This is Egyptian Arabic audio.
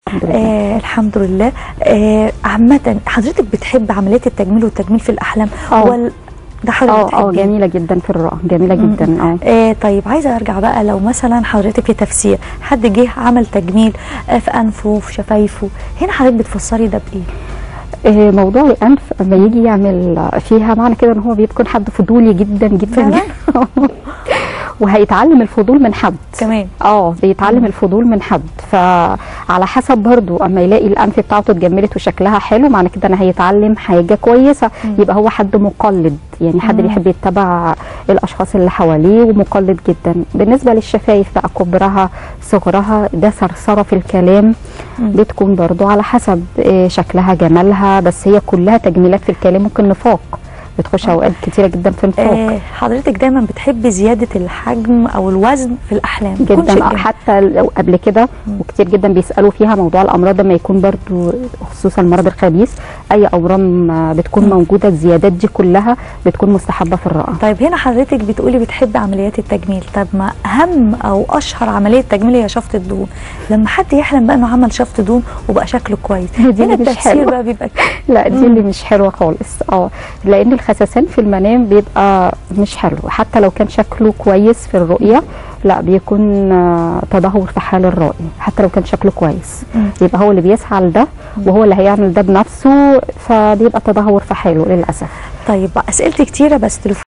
الحمد لله آه الحمد لله آه عامة حضرتك بتحب عمليات التجميل والتجميل في الأحلام آه. ولا ده حضرتك اه اه بتحبيه؟ جميله جدا في الرؤى جميله مم. جدا اه آه طيب عايزه ارجع بقى لو مثلا حضرتك في تفسير حد جه عمل تجميل آه في انفه في شفايفه هنا حضرتك بتفسري ده بايه؟ آه، موضوع الانف لما يجي يعمل فيها معنى كده ان هو بيكون حد فضولي جدا جدا فعلا؟ وهيتعلم الفضول من حد كمان اه بيتعلم الفضول من حد فعلى حسب برضو اما يلاقي الانف بتاعته اتجملت وشكلها حلو معنى كده انا هيتعلم حاجه كويسه مم. يبقى هو حد مقلد يعني حد مم. بيحب يتبع الاشخاص اللي حواليه ومقلد جدا بالنسبه للشفايف بقى كبرها صغرها ده ثرثره في الكلام مم. بتكون برضو على حسب آه، شكلها جمالها بس هي كلها تجميلات في الكلام ممكن نفاق بتخش اوقات كتيره جدا في نفاق آه حضرتك دايما بتحبي زياده الحجم او الوزن في الاحلام يكون شيء جدا آه، جميل. حتى لو قبل كده مم. وكتير جدا بيسالوا فيها موضوع الامراض لما يكون برضو خصوصا المرض الخبيث اي اورام آه، بتكون مم. موجوده الزيادات دي كلها بتكون مستحبه في الرئه طيب هنا حضرتك بتقولي بتحبي عمليات التجميل طب ما اهم او اشهر عمليه تجميل هي شفط الدهون لما حد يحلم بقى انه عمل شفط دهون وبقى شكله كويس دي هنا اللي مش التفسير حلوة. بقى بيبقى لا دي مم. اللي مش حلوه خالص اه لان الخسسان في المنام بيبقى مش حلو حتى لو كان شكله كويس في الرؤيه لا بيكون آه، تدهور في حال الرائي حتى لو كان شكله كويس مم. يبقى هو اللي بيسعى لده وهو اللي هيعمل ده بنفسه فبيبقى تدهور في حاله للاسف طيب اسئلتي كتيره بس تليفون